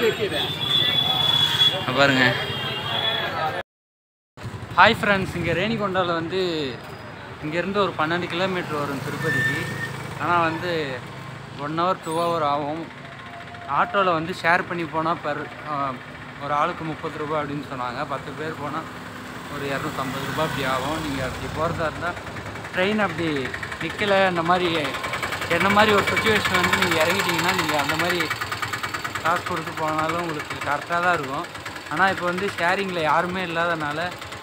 பாருங்க hi friends இங்கே ரேணிகொண்டாவில் வந்து இங்கேருந்து ஒரு பன்னெண்டு கிலோமீட்டர் வரும் திருப்பதிக்கு ஆனால் வந்து ஒன் ஹவர் டூ ஹவர் ஆகும் ஆட்டோவில் வந்து ஷேர் பண்ணி போனால் பெர் ஒரு ஆளுக்கு முப்பது ரூபாய் அப்படின்னு சொன்னாங்க பத்து பேர் போனால் ஒரு இரநூத்தம்பது ரூபாய் அப்படி ஆகும் நீங்கள் அப்படி போகிறதா இருந்தால் ட்ரெயின் அப்படி நிற்கலை அந்த மாதிரி என்ன மாதிரி ஒரு சுச்சுவேஷன் வந்து நீங்கள் இறங்கிட்டீங்கன்னா நீங்கள் அந்த மாதிரி காசு கொடுத்து போனாலும் உங்களுக்கு கரெக்டாக தான் இருக்கும் ஆனால் இப்போ வந்து ஷேரிங்கில் யாருமே இல்லாதனால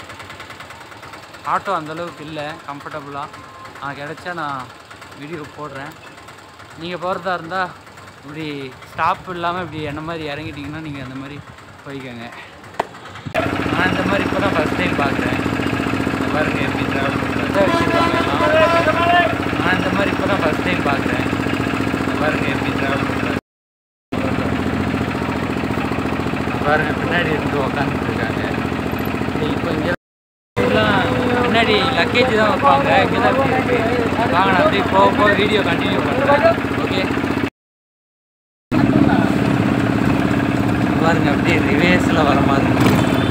ஆட்டோ அந்தளவுக்கு இல்லை கம்ஃபர்டபுளாக நான் கிடச்சா நான் வீடியோ போடுறேன் நீங்கள் போகிறதா இருந்தால் இப்படி ஸ்டாப் இல்லாமல் இப்படி என்ன மாதிரி இறங்கிட்டிங்கன்னா நீங்கள் அந்த மாதிரி போய்க்கோங்க நான் இந்த மாதிரி இப்போ தான் ஃபஸ்ட் டைம் பார்க்குறேன் இந்த பாருங்க எப்படி ட்ராவல் பண்ணுறது வச்சுருக்காங்க எல்லாம் நான் இந்த மாதிரி இப்போ தான் ஃபஸ்ட் டைம் பார்க்குறேன் இந்த பாருங்க எப்படி ட்ராவல் பண்ணுறது பாருங்க பின்னாடி இருந்து உக்காந்துட்டு இருக்காங்க இப்போ இங்கே முன்னாடி லக்கேஜ் தான் வைப்பாங்க இங்கே தான் இப்படி இருக்கு வாங்க நான் அப்படியே போக போக வீடியோ கண்டினியூ பண்ணுறேன் ஓகே பாருங்க அப்படியே ரிவேஸில் வர மாதிரி இருக்கு.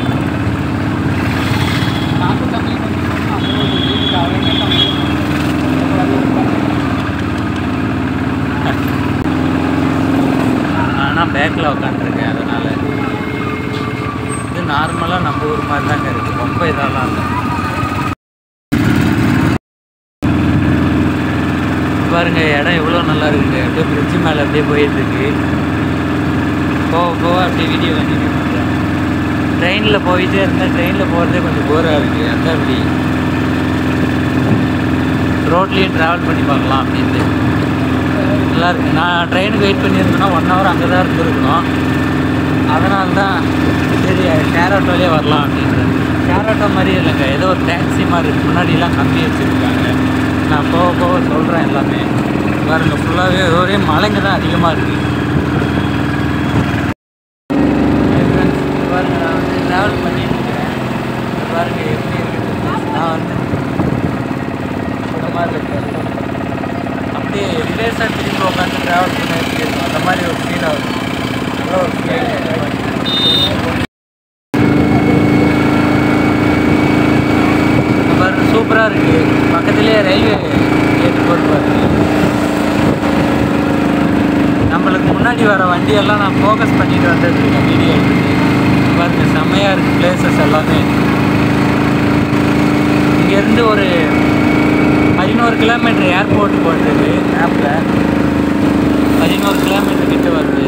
ஆனால் பேக்கில் உட்காந்துருக்கேன் அதனால் இது நார்மலாக நம்ம ஊர் மாதிரி தாங்க இருக்குது ரொம்ப இதெல்லாம் இல்லை பாருங்க இடம் எவ்வளோ நல்லா இருக்குது அப்படியே பிரிட்ஜு மேலே அப்படியே போயிட்டு இருக்கு போக போக அப்படியே வீடியோ கண்டினியூ பண்ணுறேன் ட்ரெயினில் போயிட்டே இருந்தேன் ட்ரெயினில் போகிறதே கொஞ்சம் போராக இருக்குது அதான் அப்படி ரோட்லேயும் ட்ராவல் பண்ணி பார்க்கலாம் அப்படின்ட்டு நல்லா இருக்கு நான் ட்ரெயினுக்கு வெயிட் பண்ணியிருந்தேன்னா ஒன் ஹவர் அங்கே தான் இருந்திருக்கணும் அதனால தான் சரி ஷேர் ஆட்டோலேயே வரலாம் அப்படின்றேன் ஷேர் ஆட்டோ மாதிரி இல்லைங்க ஏதோ ஒரு டாக்ஸி மாதிரி இருக்கு முன்னாடிலாம் கம்மி வச்சுருக்காங்க நான் போக போக சொல்கிறேன் எல்லாமே பாருங்க ஃபுல்லாகவே ஒரே மலைங்க தான் அதிகமாக இருக்குது பாருங்க நான் வந்து ட்ராவல் பண்ணிட்டு இருக்கேன் இங்க பாருங்க எப்படி இருக்குது நான் வந்து இந்த மாதிரி இருக்கேன் அப்படியே ரிலேஸாக திரும்பி உட்காந்து ட்ராவல் பண்ண எப்படி இருக்கும் அந்த மாதிரி ஒரு ஃபீல் ஆகுது நல்ல ஒரு ஃபீல் பாருங்க சூப்பராக இருக்குது பக்கத்துலேயே ரயில்வே கேட்டு போட்டு பாருங்க நம்மளுக்கு முன்னாடி வர வண்டியெல்லாம் நான் ஃபோக்கஸ் பண்ணிட்டு வந்துட்டுருக்கேன் வீடியோ எடுத்துட்டு பாருங்க செம்மையாக இருக்குது பிளேசஸ் எல்லாமே இங்கேருந்து ஒரு பதினோரு கிலோமீட்டர் ஏர்போர்ட் போட்டுருக்கு மேப்பில் பதினோரு கிலோமீட்டர் கிட்ட வருது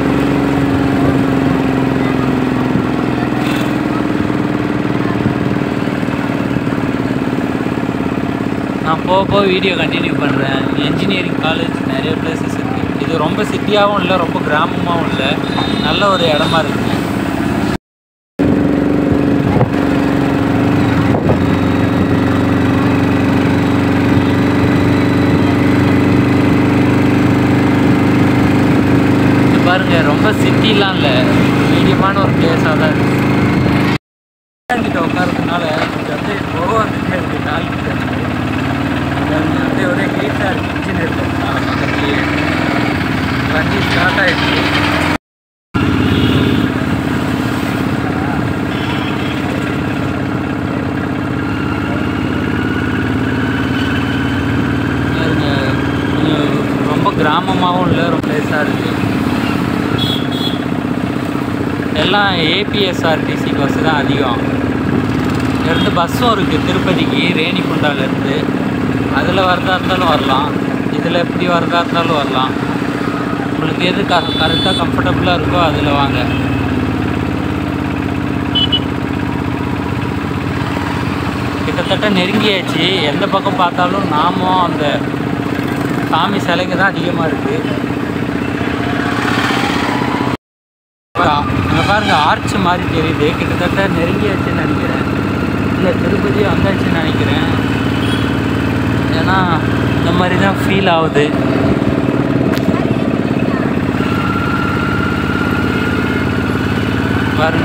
நான் போக போக வீடியோ கண்டினியூ பண்ணுறேன் இன்ஜினியரிங் காலேஜ் நிறைய பிளேசஸ் இருக்குது இது ரொம்ப சிட்டியாகவும் இல்லை ரொம்ப கிராமமாகவும் இல்லை நல்ல ஒரு இடமா இருக்குது இது பாருங்க ரொம்ப சிட்டிலாம் இல்லை மீடியமான ஒரு பிளேஸாக தான் இருக்குது கிட்ட உட்காரதுனால கொஞ்சம் அப்படியே போக வந்துட்டே இருக்கு நாள் கிட்ட இருக்கு. பாருங்க, அப்படியே ஒரே ஹீட்டாக இருக்குது இன்ஜின் இருக்கிறதுனால பக்கத்துலேயே வண்டி ஸ்டார்ட் ஆகிடுச்சு பாருங்க, கொஞ்சம் ரொம்ப கிராமமாகவும் இல்லை ரொம்ப பிளேஸாக இருக்குது எல்லாம் ஏபிஎஸ்ஆர்டிசி பஸ்ஸு தான் அதிகம் இங்கேருந்து பஸ்ஸும் இருக்குது திருப்பதிக்கு ரேணிகுண்டாலேருந்து அதில் வரதா இருந்தாலும் வரலாம் இதில் எப்படி வரதா இருந்தாலும் வரலாம் உங்களுக்கு எது க கரெக்டாக கம்ஃபர்டபுளாக இருக்கோ அதில் வாங்க கிட்டத்தட்ட நெருங்கியாச்சு எந்த பக்கம் பார்த்தாலும் நாமும் அந்த சாமி சிலைங்க தான் அதிகமாக இருக்குது அங்கே பாருங்க ஆர்ச் மாதிரி தெரியுது கிட்டத்தட்ட நெருங்கியாச்சுன்னு நினைக்கிறேன் இல்லை திருப்பதி வந்தாச்சுன்னு நினைக்கிறேன் ஏன்னா இந்த மாதிரி தான் ஃபீல் ஆகுது பாருங்க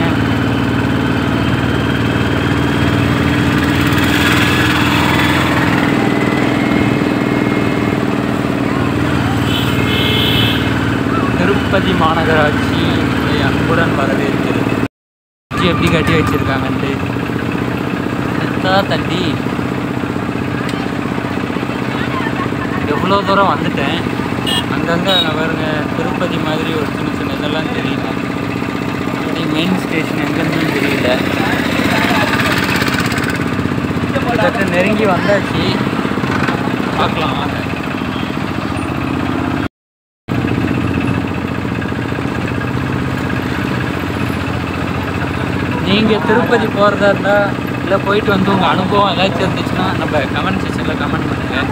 திருப்பதி மாநகராட்சி நிலையம் அன்புடன் வரவேற்கிறது வச்சு எப்படி கட்டி வச்சுருக்காங்கன்ட்டு எத்தா தண்டி எவ்வளோ தூரம் வந்துட்டேன் அங்கங்கே அங்கே பாருங்க திருப்பதி மாதிரி ஒரு சின்ன சின்ன இதெல்லாம் தெரியல அப்படி மெயின் ஸ்டேஷன் எங்கேருந்து தெரியல கிட்டத்தட்ட நெருங்கி வந்தாச்சு பார்க்கலாம் வாங்க நீங்கள் திருப்பதி போகிறதா இருந்தால் இல்லை போயிட்டு வந்து உங்கள் அனுபவம் ஏதாச்சும் இருந்துச்சுன்னா நம்ம கமெண்ட் செக்ஷனில் கமெண்ட் பண்ணுங்கள்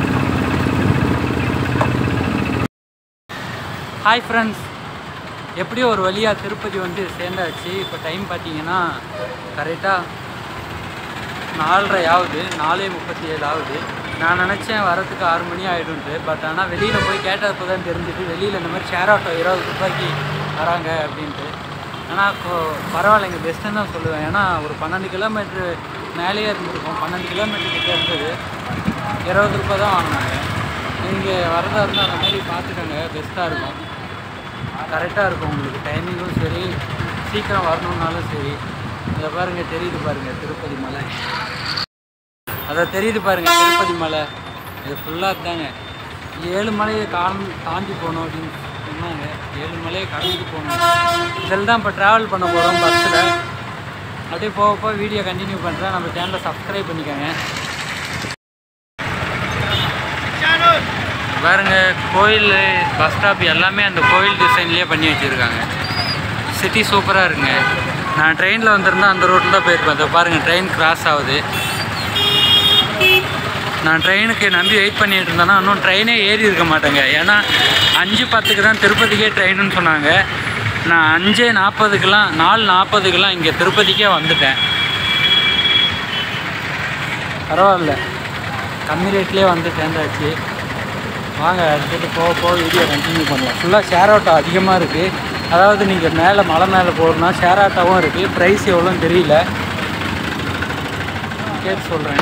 ஹாய் ஃப்ரெண்ட்ஸ் எப்படியும் ஒரு வழியாக திருப்பதி வந்து சேர்ந்தாச்சு இப்போ டைம் பார்த்தீங்கன்னா கரெக்டாக நாலரை ஆகுது நாலே முப்பத்தி ஏழு ஆகுது நான் நினச்சேன் வரதுக்கு ஆறு மணி ஆகிடும்ட்டு பட் ஆனால் வெளியில் போய் கேட்டப்போ தான் தெரிஞ்சுது வெளியில் இந்த மாதிரி ஷேர் ஆட்டோ இருபது ரூபாய்க்கு வராங்க அப்படின்ட்டு ஆனால் இப்போ பரவாயில்லைங்க பெஸ்ட்டுன்னு தான் சொல்லுவேன் ஏன்னா ஒரு பன்னெண்டு கிலோமீட்ரு மேலேயே இருந்திருக்கும் பன்னெண்டு கிலோமீட்டர் கிட்ட இருந்தது இருபது ரூபாய் தான் வாங்கினாங்க நீங்கள் வரதா இருந்தால் அந்த மாதிரி பார்த்துக்கோங்க பெஸ்ட்டாக இருக்கும் கரெக்டாக இருக்கும் உங்களுக்கு டைமிங்கும் சரி சீக்கிரம் வரணுன்னாலும் சரி இதை பாருங்கள் தெரியுது பாருங்கள் திருப்பதி மலை அதை தெரியுது பாருங்கள் திருப்பதி மலை இது ஃபுல்லாக தாங்க ஏழு மலையை காண் தாண்டி போகணும் அப்படின்னு சொன்னாங்க ஏழு மலையை கடந்து போகணும் இதில் தான் இப்போ ட்ராவல் பண்ண போகிறோம் பஸ்ஸில் அப்படியே போக போக வீடியோ கண்டினியூ பண்ணுறேன் நம்ம சேனலை சப்ஸ்கிரைப் பண்ணிக்கோங்க பாருங்க கோயில் பஸ் ஸ்டாப் எல்லாமே அந்த கோயில் டிசைன்லேயே பண்ணி வச்சுருக்காங்க சிட்டி சூப்பராக இருக்குங்க நான் ட்ரெயினில் வந்திருந்தா அந்த ரோட்டில் தான் போயிருப்பேன் அதை பாருங்கள் ட்ரெயின் கிராஸ் ஆகுது நான் ட்ரெயினுக்கு நம்பி வெயிட் பண்ணிட்டு இருந்தேன்னா இன்னும் ட்ரெயினே ஏறி இருக்க மாட்டேங்க ஏன்னா அஞ்சு பத்துக்கு தான் திருப்பதிக்கே ட்ரெயினுன்னு சொன்னாங்க நான் அஞ்சே நாற்பதுக்கெலாம் நாலு நாற்பதுக்கெலாம் இங்கே திருப்பதிக்கே வந்துட்டேன் பரவாயில்ல கம்மி ரேட்லேயே வந்து சேர்ந்தாச்சு வாங்க அடுத்தது போக போக வீடியோ கண்டினியூ பண்ணலாம் ஃபுல்லாக ஷேர் ஆட்டோ அதிகமாக இருக்குது அதாவது நீங்கள் மேலே மலை மேலே போகணுன்னா ஷேர் ஆட்டோவும் இருக்குது ப்ரைஸ் எவ்வளோன்னு தெரியல கேட்டு சொல்கிறேன்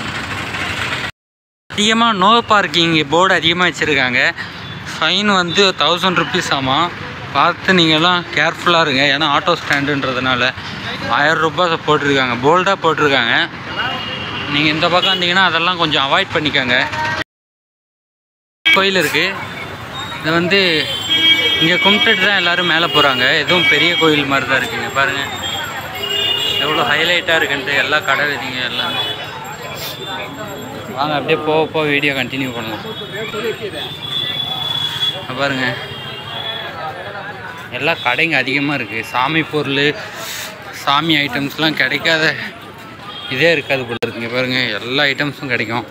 அதிகமாக நோ பார்க்கிங் போர்டு அதிகமாக வச்சுருக்காங்க ஃபைன் வந்து தௌசண்ட் ருபீஸ் ஆமாம் பார்த்து நீங்கள்லாம் கேர்ஃபுல்லாக இருங்க ஏன்னா ஆட்டோ ஸ்டாண்டுன்றதுனால ஆயிரம் ரூபாய் போட்டிருக்காங்க போல்டாக போட்டிருக்காங்க நீங்கள் இந்த பக்கம் வந்தீங்கன்னா அதெல்லாம் கொஞ்சம் அவாய்ட் பண்ணிக்கோங்க கோயில் இருக்குது இது வந்து இங்கே கும்பிட்டுட்டு தான் எல்லோரும் மேலே போகிறாங்க எதுவும் பெரிய கோயில் மாதிரி தான் இருக்குங்க பாருங்கள் எவ்வளோ ஹைலைட்டாக இருக்குன்ட்டு எல்லா கடை வீதிங்க எல்லாமே வாங்க அப்படியே போக போக வீடியோ கண்டினியூ பண்ணலாம் இங்க பாருங்க எல்லா கடைங்க அதிகமாக இருக்குது சாமி பொருள் சாமி ஐட்டம்ஸ்லாம் கிடைக்காத இதே இருக்காது போல இருக்குங்க பாருங்க எல்லா ஐட்டம்ஸும் கிடைக்கும்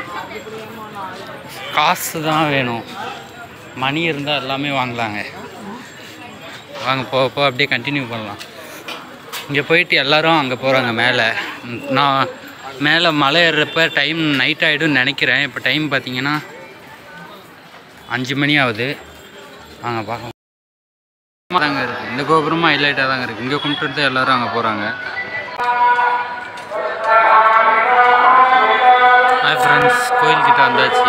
காசு தான் வேணும் மணி இருந்தால் எல்லாமே வாங்கலாங்க வாங்க போக போக அப்படியே கண்டினியூ பண்ணலாம் இங்கே போயிட்டு எல்லாரும் அங்கே போகிறாங்க மேலே ம், நான் மேலே மலை ஏறுறப்ப டைம் நைட் ஆகிடும்னு நினைக்கிறேன் இப்போ டைம் பார்த்தீங்கன்னா அஞ்சு மணி ஆகுது வாங்க பார்க்கலாம் தாங்க இருக்குது இந்த கோபுரமும் ஹைலைட்டாக தாங்க இருக்குது இங்கே கும்பிட்டு தான் எல்லாரும் அங்கே போகிறாங்க ஹாய் ஃப்ரெண்ட்ஸ் கோயில்கிட்ட வந்தாச்சு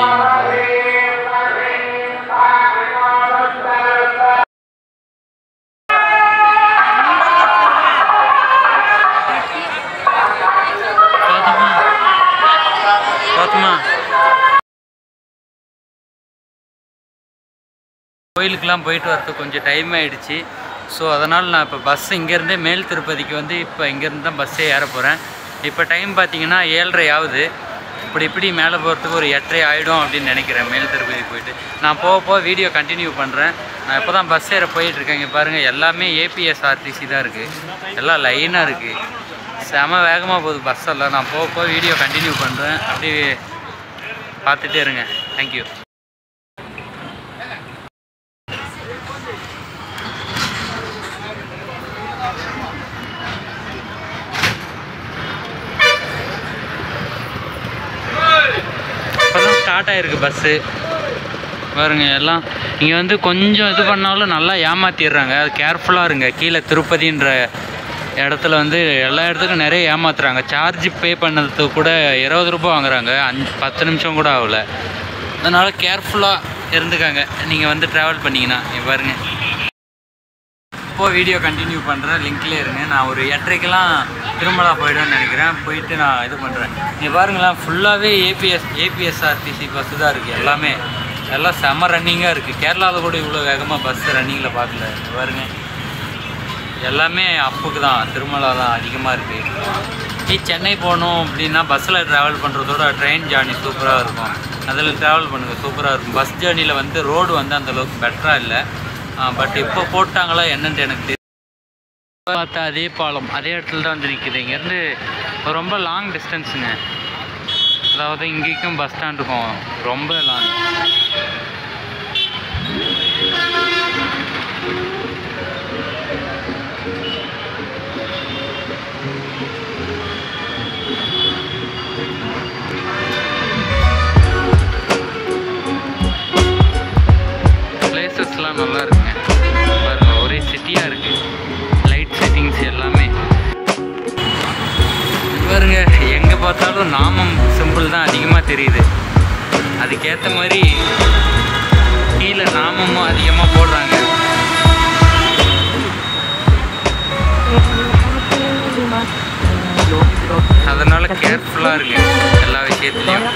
பாத்தமா பாத்தமா கோயிலுக்கெலாம் போயிட்டு வரதுக்கு கொஞ்சம் டைம் ஆயிடுச்சு ஸோ அதனால் நான் இப்போ பஸ் இங்கேருந்தே மேல் திருப்பதிக்கு வந்து இப்போ இங்கேருந்து தான் பஸ்ஸே ஏற போகிறேன் இப்போ டைம் பார்த்தீங்கன்னா ஏழரை ஆகுது இப்படி இப்படி மேலே போகிறதுக்கு ஒரு எட்டரை ஆகிடும் அப்படின்னு நினைக்கிறேன் மேல் திருப்பதி போயிட்டு நான் போக போக வீடியோ கண்டினியூ பண்ணுறேன் நான் இப்போ தான் பஸ் ஏற போயிட்டுருக்கேன் இங்கே பாருங்கள் எல்லாமே ஏபிஎஸ்ஆர்டிசி தான் இருக்குது எல்லாம் லைனாக இருக்குது செம வேகமாக போகுது பஸ் எல்லாம் நான் போக போக வீடியோ கண்டினியூ பண்ணுறேன் அப்படியே பார்த்துட்டே இருங்க தேங்க்யூ இப்போதான் ஸ்டார்ட் ஆகிருக்கு பஸ்ஸு பாருங்க எல்லாம் இங்கே வந்து கொஞ்சம் இது பண்ணாலும் நல்லா ஏமாற்றிடுறாங்க அது கேர்ஃபுல்லாக இருங்க கீழே திருப்பதின்ற இடத்துல வந்து எல்லா இடத்துக்கும் நிறைய ஏமாத்துறாங்க சார்ஜ் பே பண்ணதுக்கு கூட இருபது ரூபாய் வாங்குறாங்க அஞ்சு பத்து நிமிஷம் கூட ஆகல அதனால் கேர்ஃபுல்லாக இருந்துக்காங்க நீங்கள் வந்து ட்ராவல் பண்ணிங்கன்னா இங்க பாருங்க இப்போ வீடியோ கண்டினியூ பண்ணுறேன் லிங்க்லேயே இருங்க நான் ஒரு எட்டரைக்கெல்லாம் திருமலா போயிடுவேன்னு நினைக்கிறேன் போயிட்டு நான் இது பண்ணுறேன் நீ பாருங்களேன் ஃபுல்லாகவே ஏபிஎஸ் ஏபிஎஸ்ஆர்டிசி பஸ்ஸு தான் இருக்குது எல்லாமே எல்லாம் செம ரன்னிங்காக இருக்குது கேரளாவில் கூட இவ்வளோ வேகமாக பஸ் ரன்னிங்கில் பார்க்கல இங்க பாருங்க எல்லாமே அப்புக்கு தான் திருமலா தான் அதிகமாக இருக்குது நீ சென்னை போகணும் அப்படின்னா பஸ்ஸில் ட்ராவல் பண்ணுறதோட ட்ரெயின் ஜேர்னி சூப்பராக இருக்கும் அதில் ட்ராவல் பண்ணுங்கள் சூப்பராக இருக்கும் பஸ் ஜேர்னியில் வந்து ரோடு வந்து அந்த அளவுக்கு பெட்டராக இல்லை பட் இப்போ போட்டாங்களா என்னன்ட்டு எனக்கு தெரியும் பார்த்தா அதே பாலம் அதே இடத்துல தான் வந்து நிற்குது இங்கேருந்து ரொம்ப லாங் டிஸ்டன்ஸுங்க அதாவது இங்கேக்கும் பஸ் ஸ்டாண்டுக்கும் ரொம்ப லாங் பிளேசஸ்லாம் நல்லா இருக்குங்க பாருங்க ஒரே சிட்டியாக இருக்கு லைட் செட்டிங்ஸ் எல்லாமே பாருங்க எங்கே பார்த்தாலும் நாமம் சிம்பிள் தான் அதிகமாக தெரியுது அதுக்கேற்ற மாதிரி கீழே நாமமும் அதிகமாக போடுறாங்க அதனால கேர்ஃபுல்லாக இருக்கு எல்லா விஷயத்துலையும்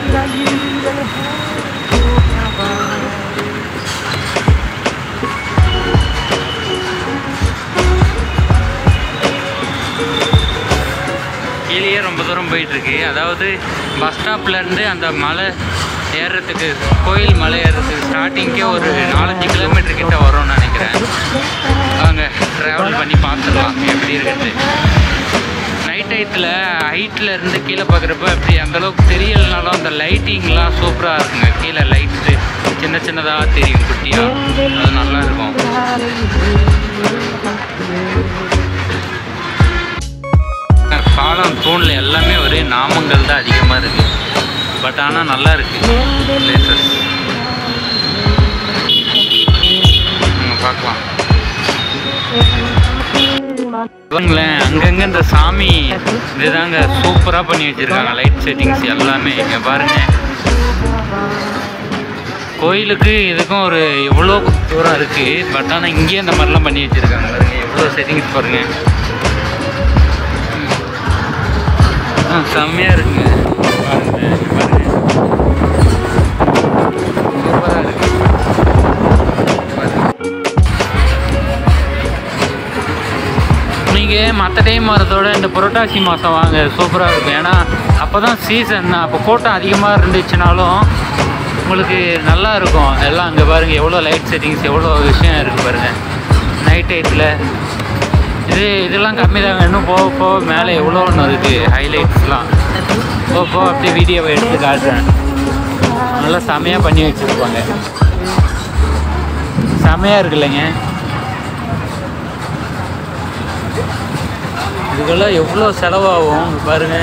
கீழேயே ரொம்ப தூரம் போயிட்டுருக்கு அதாவது பஸ் ஸ்டாப்லேருந்து அந்த மலை ஏறுறதுக்கு கோயில் மலை ஏறுறதுக்கு ஸ்டார்டிங்கே ஒரு நாலஞ்சு கிலோமீட்டர் கிட்ட வரும்னு நினைக்கிறேன் வாங்க ட்ராவல் பண்ணி பார்த்துடலாம் எப்படி இருக்குது நைட் டயத்தில் ஹைட்டில் இருந்து கீழே பார்க்குறப்ப அப்படி அந்தளவுக்கு தெரியலனாலும் அந்த லைட்டிங்லாம் சூப்பராக இருக்குங்க கீழே லைட்டு சின்ன சின்னதாக தெரியும் குட்டியாக அது நல்லா இருக்கும் பாலம் தூணில் எல்லாமே ஒரே நாமங்கள் தான் அதிகமாக இருக்குது பட் ஆனால் நல்லா இருக்கு பிளேசஸ் பார்க்கலாம் பாருங்களேன் அங்கங்கே இந்த சாமி இதுதாங்க சூப்பராக பண்ணி வச்சுருக்காங்க லைட் செட்டிங்ஸ் எல்லாமே இங்கே பாருங்க கோயிலுக்கு இதுக்கும் ஒரு எவ்வளோ தூரம் இருக்குது பட் ஆனால் இங்கேயே இந்த மாதிரிலாம் பண்ணி வச்சுருக்காங்க பாருங்க எவ்வளோ செட்டிங்ஸ் பாருங்கள் ஆ செம்மையாக இருக்குங்க பாருங்க பாருங்க சூப்பராக இருக்கு நீங்கள் மற்ற டைம் வரதோட இந்த புரட்டாசி மாதம் வாங்க சூப்பராக இருக்கும் ஏன்னா அப்போ தான் சீசன் அப்போ கூட்டம் அதிகமாக இருந்துச்சுனாலும் உங்களுக்கு நல்லா இருக்கும் எல்லாம் அங்கே பாருங்கள் எவ்வளோ லைட் செட்டிங்ஸ் எவ்வளோ விஷயம் இருக்குது பாருங்கள் நைட் டயத்தில் இது இதெல்லாம் கம்மி தாங்க இன்னும் போக போக மேலே எவ்வளோ ஒன்று இருக்குது ஹைலைட்ஸ்லாம் போக போக அப்படியே வீடியோவை எடுத்து காட்டுறேன் நல்லா செமையாக பண்ணி வச்சுருப்பாங்க செமையாக இருக்குல்லைங்க இதுக்கெல்லாம் எவ்வளோ செலவாகும் பாருங்க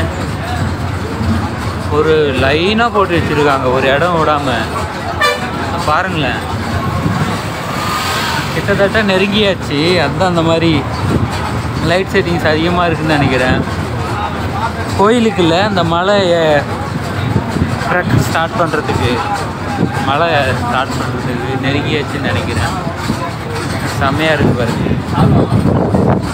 ஒரு லைனாக போட்டு வச்சுருக்காங்க ஒரு இடம் விடாமல் பாருங்களேன் கிட்டத்தட்ட நெருங்கியாச்சு அதுதான் அந்த மாதிரி லைட் செட்டிங்ஸ் அதிகமாக இருக்குன்னு நினைக்கிறேன் கோயிலுக்குள்ள அந்த மலை ட்ரக் ஸ்டார்ட் பண்ணுறதுக்கு மலை ஸ்டார்ட் பண்ணுறதுக்கு நெருங்கியாச்சுன்னு நினைக்கிறேன் செம்மையாக இருக்கு பாருங்க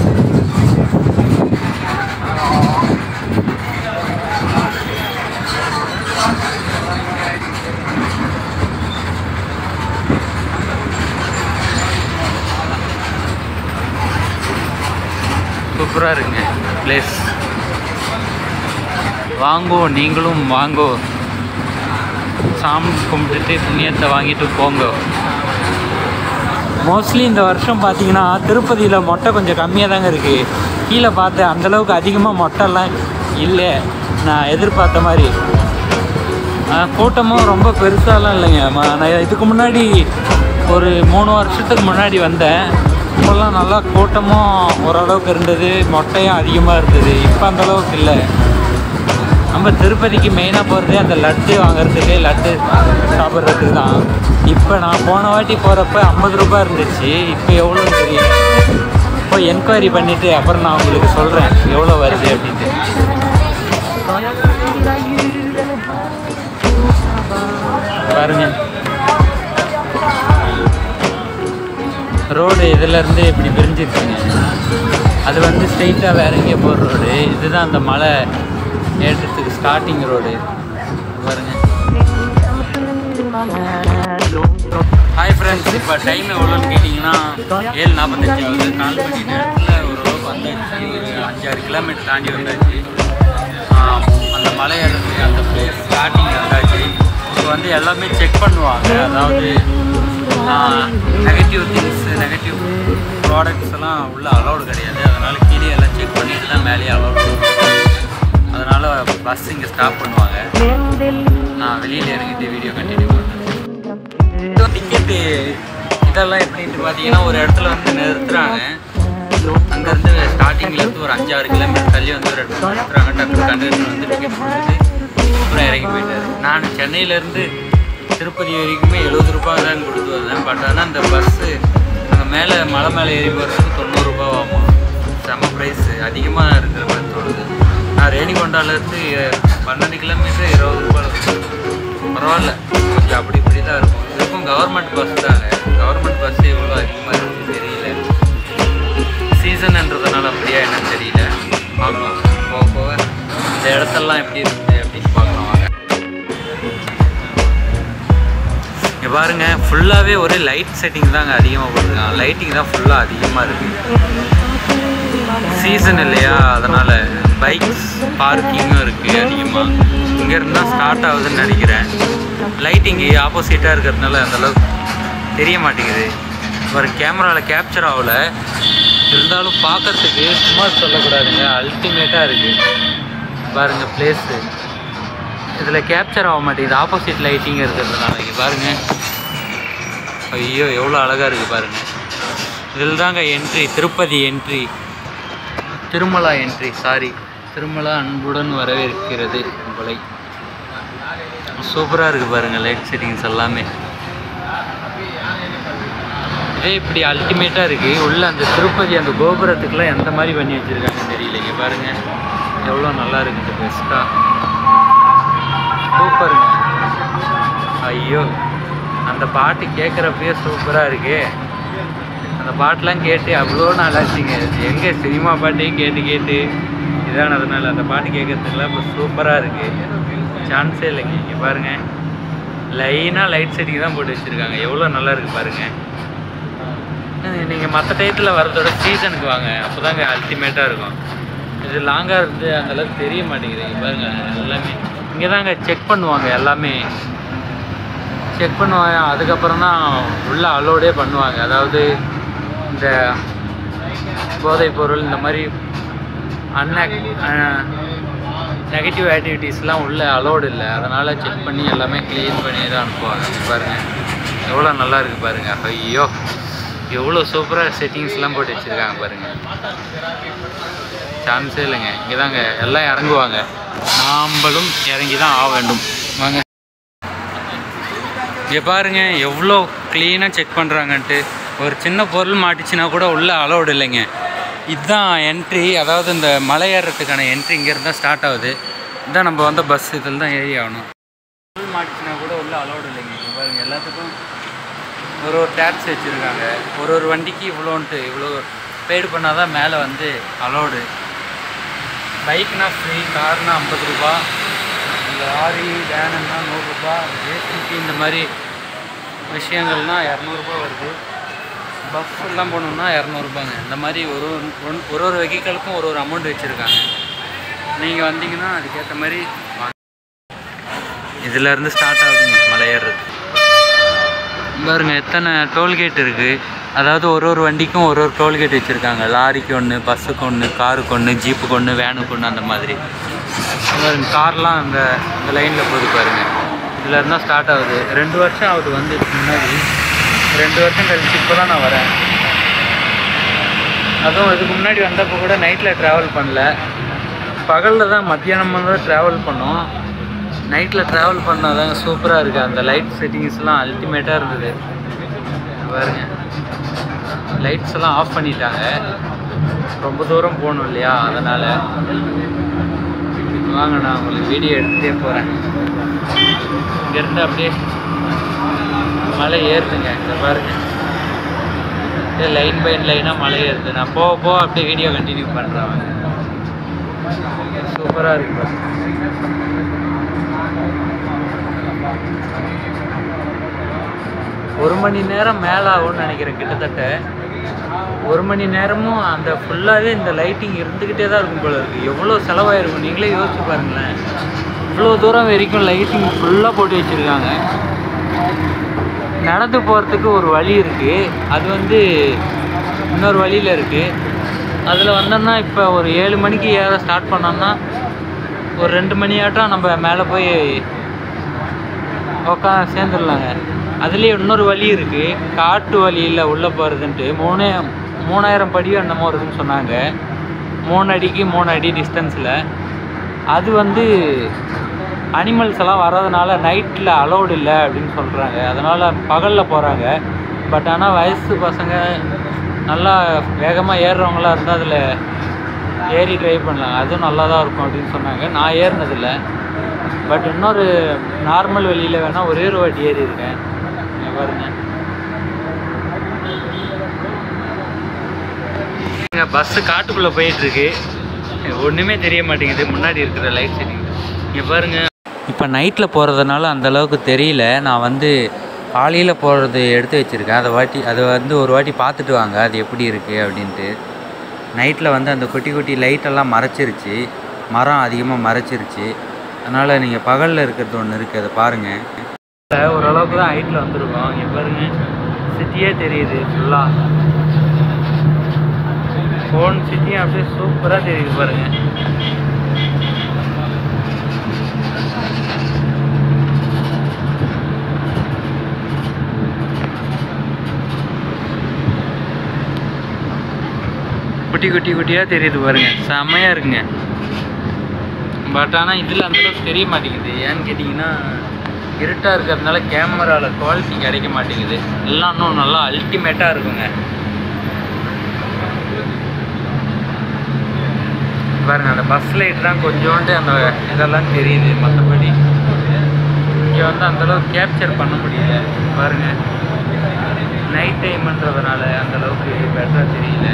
சூப்பராக இருக்குங்க பிளேஸ் வாங்கோ நீங்களும் வாங்கோ சாமி கும்பிட்டுட்டு புண்ணியத்தை வாங்கிட்டு போங்க மோஸ்ட்லி இந்த வருஷம் பார்த்தீங்கன்னா திருப்பதியில் மொட்டை கொஞ்சம் கம்மியாக தாங்க இருக்குது கீழே பார்த்தேன் அந்தளவுக்கு அதிகமாக மொட்டைலாம் இல்லை நான் எதிர்பார்த்த மாதிரி ஆஹ் கூட்டமும் ரொம்ப பெருசாலாம் இல்லைங்க ம- நான் இதுக்கு முன்னாடி ஒரு மூணு வருஷத்துக்கு முன்னாடி வந்தேன் இப்போல்லாம் நல்லா கூட்டமும் ஓரளவுக்கு இருந்தது மொட்டையும் அதிகமாக இருந்தது இப்போ அந்த அளவுக்கு இல்லை நம்ம திருப்பதிக்கு மெயினாக போகிறதே அந்த லட்டு வாங்குறதுக்கு லட்டு சாப்பிட்றதுக்கு தான் இப்போ நான் போன வாட்டி போகிறப்ப ஐம்பது ரூபாய் இருந்துச்சு இப்போ எவ்வளோன்னு தெரியல இப்போ என்கொயரி பண்ணிவிட்டு அப்புறம் நான் உங்களுக்கு சொல்கிறேன் எவ்வளோ வருது அப்படின்ட்டு பாருங்க ரோடு இதுலேருந்து இப்படி பிரிஞ்சிருச்சுங்க அது வந்து ஸ்ட்ரெயிட்டாக வேற எங்கேயோ போகிற ரோடு இதுதான் அந்த மலை ஏற்றத்துக்கு ஸ்டார்டிங் ரோடு பாருங்க ஹாய் ஃப்ரெண்ட்ஸ் இப்போ டைம் எவ்வளோன்னு கேட்டிங்கன்னா ஏழு நாற்பத்தஞ்சு ஆகுது நாலு மணி நேரத்தில் ஓரளவுக்கு வந்தாச்சு ஒரு அஞ்சாறு கிலோமீட்டர் தாண்டி வந்தாச்சு ஆஹ் அந்த மலை ஏறதுக்கு அந்த பிளேஸ் ஸ்டார்டிங் வந்தாச்சு இப்போ வந்து எல்லாமே செக் பண்ணுவாங்க அதாவது நெகட்டிவ் திங்ஸ் நெகட்டிவ் ப்ராடக்ட்ஸ் எல்லாம் உள்ள அலௌடு கிடையாது அதனால் கீழே எல்லாம் செக் பண்ணிட்டு தான் மேலேயே அலௌடு அதனால் பஸ் இங்கே ஸ்டாப் பண்ணுவாங்க நான் வெளியில் இறங்கிட்டு வீடியோ கண்டினியூ பண்ணுறேன் டிக்கெட்டு இதெல்லாம் எப்படின்ட்டு பார்த்தீங்கன்னா ஒரு இடத்துல வந்து நிறுத்துறாங்க அங்கேருந்து ஸ்டார்டிங்லேருந்து ஒரு அஞ்சாறு கிலோமீட்டர் தள்ளி வந்து ஒரு இடத்துல நிறுத்துறாங்க டக்குனு கண்டக்டர் வந்து டிக்கெட் கொடுத்துட்டு அப்புறம் இறங்கி போயிட்டாரு நான் சென்னையிலேருந்து திருப்பதி வரைக்குமே எழுபது ரூபாய் தான் கொடுத்து வந்தேன் பட் ஆனால் அந்த பஸ்ஸு அங்கே மேலே மலை மேலே ஏறி போகிறதுக்கு தொண்ணூறுரூபா ஆகும் செம்ம ப்ரைஸ் அதிகமாக இருக்கிற மாதிரி தோணுது நான் ரேணிகொண்டாலேருந்து பன்னெண்டு கிலோமீட்டர் இருபது ரூபாய் பரவாயில்ல கொஞ்சம் அப்படி இப்படி தான் இருக்கும் இதுக்கும் கவர்மெண்ட் பஸ் தாங்க கவர்மெண்ட் பஸ் எவ்வளோ அதிகமாக இருக்குன்னு தெரியல சீசன்ன்றதுனால அப்படியா என்னன்னு தெரியல பார்க்கலாம் போக போக இந்த இடத்தெல்லாம் எப்படி இருக்குது அப்படின்னு பார்க்கலாம் வாங்க இங்கே பாருங்க ஃபுல்லாகவே ஒரே லைட் செட்டிங் தாங்க அதிகமாக போட்டுருக்காங்க லைட்டிங் தான் ஃபுல்லாக அதிகமாக இருக்குது சீசன் இல்லையா அதனால் பைக்ஸ் பார்க்கிங்கும் இருக்குது அதிகமாக இங்கேருந்து தான் ஸ்டார்ட் ஆகுதுன்னு நினைக்கிறேன் லைட்டிங்கு ஆப்போசிட்டாக இருக்கிறதுனால அந்தளவுக்கு தெரிய மாட்டேங்குது ஒரு கேமராவில் கேப்சர் ஆகல இருந்தாலும் பார்க்கறதுக்கு சும்மா சொல்லக்கூடாதுங்க அல்டிமேட்டாக இருக்குது பாருங்கள் பிளேஸு இதில் கேப்சர் ஆக மாட்டேங்குது ஆப்போசிட் லைட்டிங் இருக்கிறதுனால இங்கே பாருங்கள் ஐயோ எவ்வளோ அழகாக இருக்குது பாருங்கள் இதில் தாங்க entry Tirupati entry Tirumala entry sorry Tirumala அன்புடன் வரவேற்கிறது உங்களை சூப்பராக இருக்குது பாருங்கள் லைட் செட்டிங்ஸ் எல்லாமே இதே இப்படி அல்டிமேட்டாக இருக்குது உள்ள அந்த திருப்பதி அந்த கோபுரத்துக்குலாம் எந்த மாதிரி பண்ணி வச்சுருக்காங்கன்னு தெரியலைங்க பாருங்கள் எவ்வளோ நல்லா இருக்குது பெஸ்ட்டாக சூப்பருங்க ஐயோ அந்த பாட்டு கேட்குறப்பயே சூப்பராக இருக்கே அந்த பாட்டெலாம் கேட்டு அவ்வளோ நல்லாச்சுங்க எங்கே சினிமா பாட்டையும் கேட்டு கேட்டு இதானதுனால அந்த பாட்டு கேட்கறதுக்குலாம் இப்போ சூப்பராக இருக்குது சான்ஸே இல்லைங்க இங்கே பாருங்கள் லைனாக லைட் செட்டிங் தான் போட்டு வச்சுருக்காங்க எவ்வளோ நல்லா இருக்குது பாருங்கள் நீங்கள் மற்ற டயத்தில் வரதோட சீசனுக்கு வாங்க அப்போ தாங்க அல்டிமேட்டாக இருக்கும் இது லாங்காக இருந்து அந்தளவுக்கு தெரிய மாட்டேங்குது இங்க பாருங்க எல்லாமே இங்கே தாங்க செக் பண்ணுவாங்க எல்லாமே செக் பண்ணுவாங்க அதுக்கப்புறம் தான் உள்ள அலோடே பண்ணுவாங்க அதாவது இந்த போதைப் பொருள் இந்த மாதிரி அன்ஆக் நெகட்டிவ் ஆக்டிவிட்டீஸ்லாம் உள்ள அலோடு இல்லை அதனால் செக் பண்ணி எல்லாமே க்ளீன் பண்ணி தான் அனுப்புவாங்க இங்க பாருங்க எவ்வளோ நல்லா இருக்குது பாருங்க ஐயோ எவ்வளோ சூப்பராக செட்டிங்ஸ்லாம் போட்டு வச்சுருக்காங்க பாருங்க சான்ஸே இல்லைங்க இங்கே தாங்க எல்லாம் இறங்குவாங்க நாம்பளும் இறங்கி தான் ஆக வேண்டும் வாங்க இங்கே பாருங்க எவ்வளோ க்ளீனாக செக் பண்ணுறாங்கன்ட்டு ஒரு சின்ன பொருள் மாட்டிச்சுன்னா கூட உள்ளே அலௌடு இல்லைங்க இதுதான் என்ட்ரி அதாவது இந்த மலை ஏறுறதுக்கான என்ட்ரி இங்கேருந்து தான் ஸ்டார்ட் ஆகுது இதுதான் நம்ம வந்த பஸ் இதில் தான் ஏறி ஆகணும் பொருள் மாட்டிச்சுன்னா கூட உள்ளே அலௌடு இல்லைங்க இங்கே பாருங்க எல்லாத்துக்கும் ஒரு ஒரு டேக்ஸ் வச்சுருக்காங்க ஒரு ஒரு வண்டிக்கு இவ்வளோன்ட்டு இவ்வளோ பெய்டு பண்ணால் தான் மேலே வந்து அலௌடு பைக்னா ஃப்ரீ கார்னா ஐம்பது ரூபா லாரி வேனுன்னா நூறுரூபா ஜேசிபி இந்த மாதிரி விஷயங்கள்னால் இரநூறுபா வருது பஸ் எல்லாம் போகணுன்னா இரநூறுபாங்க இந்த மாதிரி ஒரு ஒரு ஒன்- ஒரு ஒரு வெஹிக்கலுக்கும் ஒரு ஒரு அமௌண்ட் வச்சுருக்காங்க நீங்கள் வந்தீங்கன்னா அதுக்கேற்ற மாதிரி வாங்க இதுலேருந்து ஸ்டார்ட் ஆகுதுங்க மலை ஏறுறது பாருங்க எத்தனை டோல்கேட் இருக்குது அதாவது ஒரு ஒரு வண்டிக்கும் ஒரு ஒரு டோல்கேட் வச்சுருக்காங்க லாரிக்கு ஒன்று பஸ்ஸுக்கு ஒன்று காருக்கு ஒன்று ஜீப்புக்கு ஒன்று வேனுக்கு ஒன்று அந்த மாதிரி பாருங்க கார்லாம் அந்த இந்த லைனில் போகுது பாருங்க இதில் இருந்தால் ஸ்டார்ட் ஆகுது ரெண்டு வருஷம் ஆகுது வந்து இதுக்கு முன்னாடி ரெண்டு வருஷம் கழிச்சு இப்போ தான் நான் வரேன் அதுவும் இதுக்கு முன்னாடி வந்தப்போ கூட நைட்டில் ட்ராவல் பண்ணல பகலில் தான் மத்தியானமாக தான் ட்ராவல் பண்ணோம் நைட்டில் ட்ராவல் பண்ணால் தாங்க சூப்பராக இருக்குது அந்த லைட் செட்டிங்ஸ்லாம் அல்டிமேட்டாக இருந்தது பாருங்க லைட்ஸ் எல்லாம் ஆஃப் பண்ணிட்டாங்க ரொம்ப தூரம் போகணும் இல்லையா அதனால் வாங்க நான் உங்களுக்கு வீடியோ எடுத்துகிட்டே போகிறேன் இங்கேருந்து அப்படியே மலை ஏறுதுங்க இந்த பாருங்க லைன் பை லைனாக மலை ஏறுது நான் போக போக அப்படியே வீடியோ கண்டினியூ பண்ணுறேன் சூப்பராக இருக்கு bro. ஒரு மணி நேரம் மேலே ஆகும்னு நினைக்கிறேன் கிட்டத்தட்ட ஒரு மணி நேரமும் அந்த ஃபுல்லாகவே இந்த லைட்டிங் இருந்துக்கிட்டே தான் இருக்கும் போல இருக்குது எவ்வளோ செலவாயிருக்கும் நீங்களே யோசிச்சு பாருங்களேன் இவ்வளோ தூரம் வரைக்கும் லைட்டிங் ஃபுல்லாக போட்டு வச்சுருக்காங்க நடந்து போகிறதுக்கு ஒரு வழி இருக்குது அது வந்து இன்னொரு வழியில் இருக்குது அதில் வந்தோம்னா இப்போ ஒரு ஏழு மணிக்கு ஏற ஸ்டார்ட் பண்ணோம்னா ஒரு ரெண்டு மணியாட்டம் நம்ம மேலே போய் உக்கா சேர்ந்துடலாங்க அதுலேயே இன்னொரு வழி இருக்குது காட்டு வழியில் உள்ளே போகிறதுன்ட்டு மூணே மூணாயிரம் படியோ என்னமோ இருக்குன்னு சொன்னாங்க மூணு அடிக்கு மூணு அடி டிஸ்டன்ஸில் அது வந்து அனிமல்ஸ் எல்லாம் வர்றதுனால நைட்டில் அலௌடு இல்லை அப்படின்னு சொல்கிறாங்க அதனால் பகலில் போகிறாங்க பட் ஆனால் வயசு பசங்க நல்லா வேகமாக ஏறுறவங்களாம் இருந்தால் அதில் ஏறி ட்ரைவ் பண்ணலாம் அதுவும் நல்லா தான் இருக்கும் அப்படின்னு சொன்னாங்க நான் ஏறினதில்ல பட் இன்னொரு நார்மல் வெளியில் வேணால் ஒரே ஒரு வாட்டி ஏறி இருக்கேன் இங்க பாருங்க பஸ்ஸு காட்டுக்குள்ளே போயிட்டுருக்கு ஒன்றுமே தெரிய மாட்டேங்குது முன்னாடி இருக்கிற லைட் செட்டிங் இங்கே பாருங்க இப்போ நைட்டில் போகிறதுனால அந்த அளவுக்கு தெரியல நான் வந்து காலையில் போகிறது எடுத்து வச்சுருக்கேன் அதை வாட்டி அதை வந்து ஒரு வாட்டி பார்த்துட்டு வாங்க அது எப்படி இருக்குது அப்படின்ட்டு நைட்டில் வந்து அந்த குட்டி குட்டி லைட்டெல்லாம் மறைச்சிருச்சு மரம் அதிகமாக மறைச்சிருச்சு அதனால் நீங்கள் பகலில் இருக்கிறது ஒன்று இருக்குது அதை பாருங்கள் ஓரளவுக்கு தான் ஹைட்டில் வந்திருக்கோம் இங்கே பாருங்க சிட்டியே தெரியுது ஃபுல்லாக ஃபோன் சிட்டியும் அப்படியே சூப்பராக தெரியுது பாருங்க குட்டி குட்டி குட்டியாக தெரியுது பாருங்க செம்மையாக இருக்குங்க பட் ஆனால் இதில் அந்தளவுக்கு தெரிய மாட்டேங்குது ஏன்னு கேட்டிங்கன்னா இருட்டாக இருக்கிறதுனால கேமராவில் குவாலிட்டி கிடைக்க மாட்டேங்குது எல்லாம் இன்னும் நல்லா அல்டிமேட்டாக இருக்குங்க பாருங்க அந்த பஸ் லைட் தான் கொஞ்சோண்டு அந்த இதெல்லாம் தெரியுது மற்றபடி இங்கே வந்து அந்தளவுக்கு கேப்சர் பண்ண முடியல பாருங்க நைட் டைம்ன்றதுனால அந்தளவுக்கு பெட்டராக தெரியல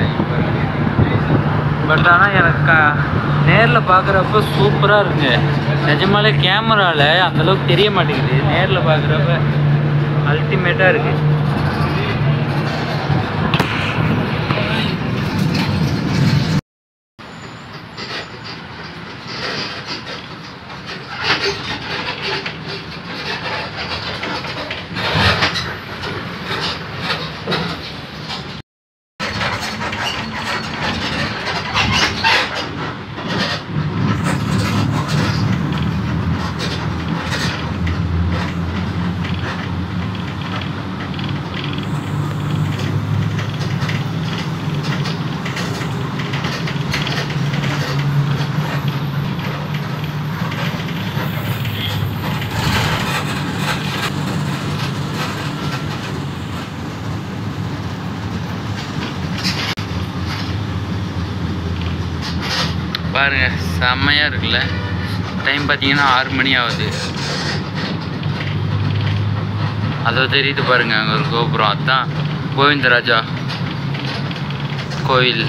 பட் ஆனால் எனக்கு நேரில் பார்க்குறப்ப சூப்பராக இருக்குங்க நிஜமாலே கேமராவில் அந்தளவுக்கு தெரிய மாட்டேங்குது நேரில் பார்க்குறப்ப அல்டிமேட்டாக இருக்குது பாருங்க செம்மையாக இருக்குல்ல டைம் பார்த்தீங்கன்னா ஆறு மணி ஆகுது அதோ தெரியுது பாருங்க அங்கே ஒரு கோபுரம் அதுதான் கோவிந்தராஜா கோவில்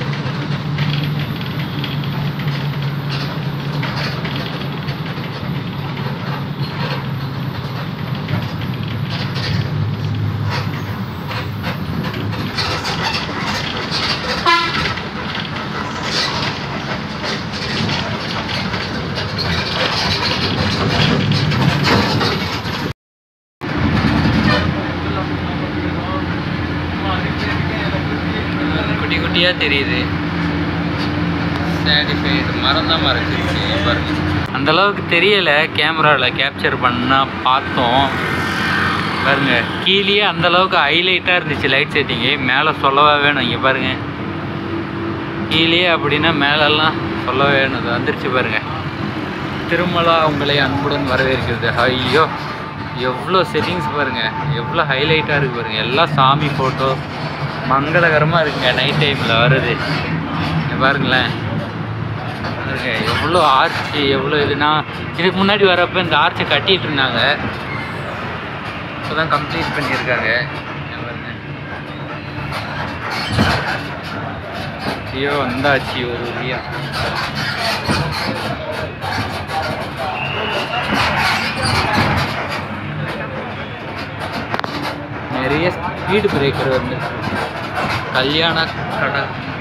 குட்டி குட்டியாக தெரியுது சாட்டிஸ்ஃபைடு மரம் தான் மறைச்சிருச்சு பாருங்க அந்த அளவுக்கு தெரியல கேமராவில் கேப்சர் பண்ணால் பார்த்தோம் பாருங்க கீழேயே அந்த அளவுக்கு ஹைலைட்டாக இருந்துச்சு லைட் செட்டிங்கு மேலே சொல்லவா வேணும் இங்கே பாருங்க கீழேயே அப்படின்னா மேலெல்லாம் சொல்லவே வேணும் இது வந்துருச்சு பாருங்க திருமலா உங்களை அன்புடன் வரவேற்கிறது ஐயோ எவ்வளோ செட்டிங்ஸ் பாருங்க எவ்வளோ ஹைலைட்டாக இருக்கு பாருங்க எல்லாம் சாமி ஃபோட்டோ மங்களகரமாக இருக்குங்க நைட் டைமில் வருது இங்க பாருங்களேன் பாருங்க எவ்வளோ ஆர்ச்சி எவ்வளோ இதுனா இதுக்கு முன்னாடி வரப்போ இந்த ஆர்ச்சை கட்டிட்டு இருந்தாங்க இப்போ தான் கம்ப்ளீட் பண்ணியிருக்காங்க இங்க பாருங்க ஐயோ வந்தாச்சு ஒரு வழியா நிறைய ஸ்பீடு பிரேக்கர் வந்து கல்யாண கடை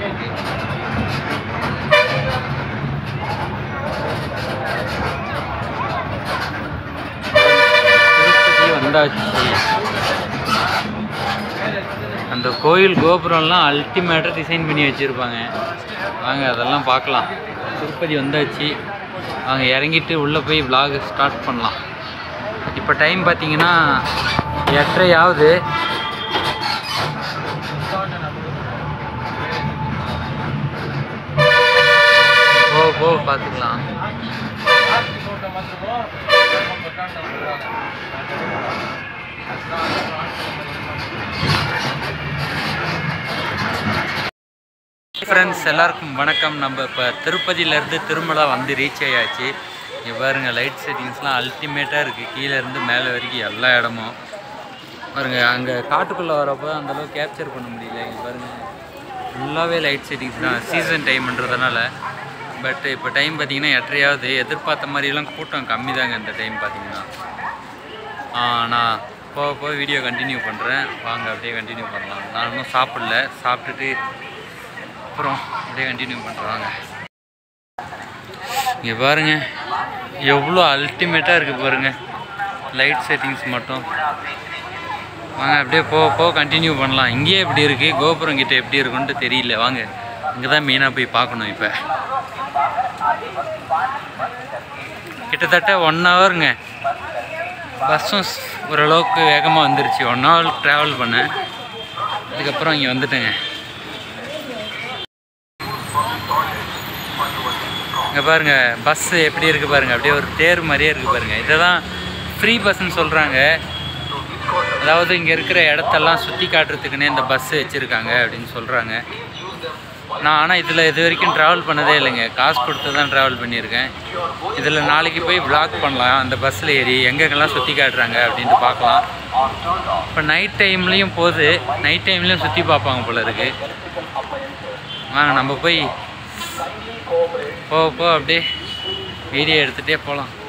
திருப்பதி வந்தாச்சு அந்த கோயில் கோபுரம்லாம் அல்டிமேட்டாக டிசைன் பண்ணி வச்சுருப்பாங்க வாங்க அதெல்லாம் பார்க்கலாம் திருப்பதி வந்தாச்சு வாங்க இறங்கிட்டு உள்ளே போய் vlog ஸ்டார்ட் பண்ணலாம் இப்போ டைம் பார்த்தீங்கன்னா எட்டரை ஆகுது போ போ பார்த்துக்கலாம் ஃப்ரெண்ட்ஸ் எல்லாருக்கும் வணக்கம் நம்ம இப்போ திருப்பதியிலேருந்து திருமலா வந்து ரீச் ஆயாச்சு இங்கே பாருங்க லைட் செட்டிங்ஸ்லாம் அல்டிமேட்டாக இருக்குது கீழே இருந்து மேலே வரைக்கும் எல்லா இடமும் பாருங்க அங்கே காட்டுக்குள்ளே வரப்போ அந்தளவுக்கு கேப்சர் பண்ண முடியல இங்கே பாருங்க ஃபுல்லாகவே லைட் செட்டிங்ஸ் தான் சீசன் டைம்ன்றதுனால பட் இப்போ டைம் பார்த்தீங்கன்னா எட்டரையாவது எதிர்பார்த்த மாதிரிலாம் கூட்டம் கம்மி தாங்க இந்த டைம் பார்த்தீங்கன்னா ஆ, நான் போக போக வீடியோ கண்டினியூ பண்ணுறேன் வாங்க அப்படியே கண்டினியூ பண்ணலாம் நான் இன்னும் சாப்பிடல சாப்பிட்டுட்டு அப்புறம் அப்படியே கண்டினியூ பண்ணுறாங்க இங்கே பாருங்க எவ்வளோ அல்டிமேட்டாக இருக்குது பாருங்க லைட் செட்டிங்ஸ் மட்டும் வாங்க அப்படியே போக போக கண்டினியூ பண்ணலாம் இங்கேயே எப்படி இருக்குது கோபுரம் கிட்ட எப்படி இருக்குன்ட்டு தெரியல வாங்க இங்கே தான் மெயினாக போய் பார்க்கணும் இப்போ கிட்டத்தட்ட ஒன் ஹவருங்க பஸ்ஸும் ஸ்- ஓரளவுக்கு வேகமாக வந்துருச்சு ஒன் ஹவர் ட்ராவல் பண்ணேன் அதுக்கப்புறம் இங்கே வந்துட்டேங்க இங்கே பாருங்க பஸ் எப்படி இருக்குது பாருங்க அப்படியே ஒரு தேர் மாதிரியே இருக்குது பாருங்க இதை தான் ஃப்ரீ பஸ்ன்னு சொல்கிறாங்க அதாவது இங்கே இருக்கிற இடத்தெல்லாம் சுற்றி காட்டுறதுக்குன்னே இந்த பஸ் வச்சுருக்காங்க அப்படின்னு சொல்கிறாங்க நான் ஆனால் இதில் இது வரைக்கும் ட்ராவல் பண்ணதே இல்லைங்க காசு கொடுத்து தான் ட்ராவல் பண்ணியிருக்கேன் இதில் நாளைக்கு போய் vlog பண்ணலாம் அந்த பஸ்ஸில் ஏறி எங்கெங்கெல்லாம் சுற்றி காட்டுறாங்க அப்படின்ட்டு பார்க்கலாம் இப்போ நைட் டைம்லேயும் போகுது நைட் டைம்லேயும் சுற்றி பார்ப்பாங்க போல இருக்கு வாங்க நம்ம போய் போக போக அப்படியே வீடியோ எடுத்துகிட்டே போகலாம்